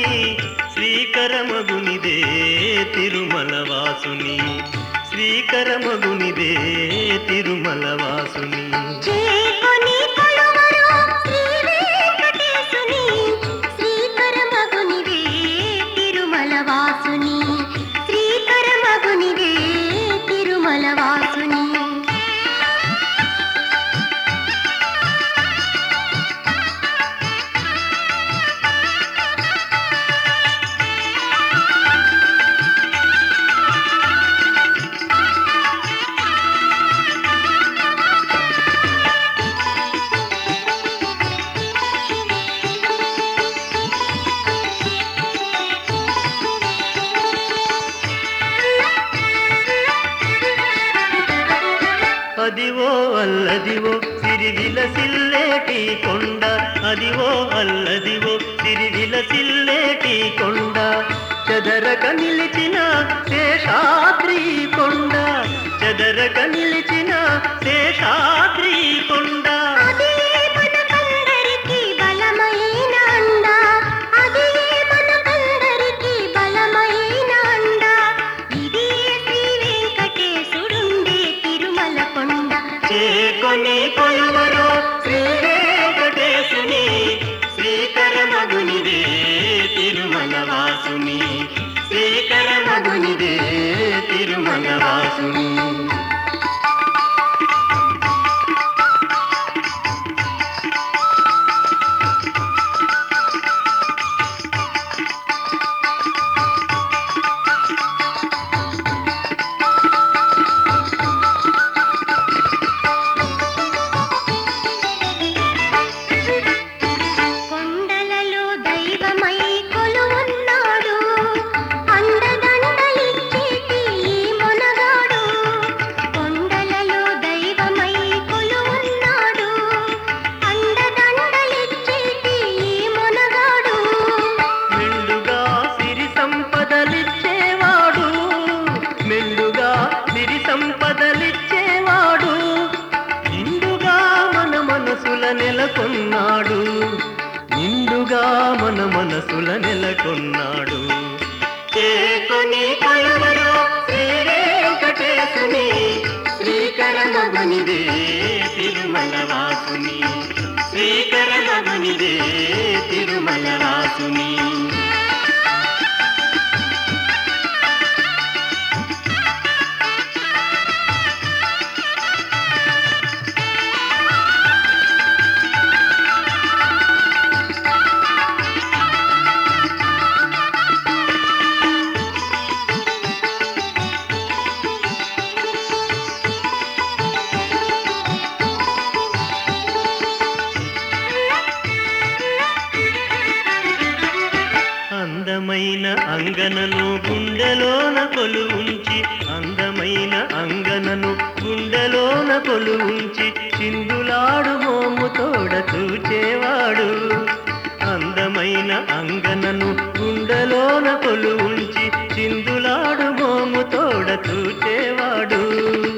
శ్రీకరమగునిదే తిరుమల వాసుని శ్రీకరమగునిదే తిరుమల వాసుని చేకొని కొలువరు శ్రీ వెంకటేశుని శ్రీకరమగునివే తిరుమల వాసుని శ్రీకరమగునివే తిరుమల వాసుని అదివో అల్లదివో సిరివిల సిల్లేటి కొండ అదివో అల్లదివో సిరివిల సిల్లేటి కొండ చెదరక నిలిచిన శేషాద్రి కొండ చెదరక నిలిచిన శేషాద్రి కొండ అదే మనకందరికి బలమైన అండ అదే మనకందరికి బలమైన అండ ఇదే శ్రీ వెంకటేశుడుండే తిరుమల కొండ చేకొని కొలువరో శ్రీ వెంకటేశుని శ్రీకరమగునిదే తిరుమల వాసుని శ్రీకరమగునిదే తిరుమల వాసుని కొండలలో దైవమై కొలువున్నాడు అండదండలిచ్చేటి ఈ మొనగాడు కొండలలో దైవమై కొలువున్నాడు అండదండలిచ్చేటి ఈ మొనగాడు మెండుగా సిరి సంపదలిచ్చేవాడు మెండుగా సిరి సంపదలిచ్చేవాడు నిండుగా మన మనసుల నెలకొన్నాడు నిండుగా మన మనసుల నెలకొన్నాడు చేకొని కొలువరు శ్రీ వెంకటేశుని శ్రీకరమగునిదే తిరుమల వాసుని శ్రీకరమగునిదే తిరుమల వాసుని అందమైన అంగనను గుండెలోన కొలువుంచి అందమైన అంగనను గుండెలోన కొలువుంచి చిందులాడు మోము తోడ చూచేవాడు అందమైన అంగనను గుండెలోన కొలువుంచి చిందులాడు మోము తోడ చూచేవాడు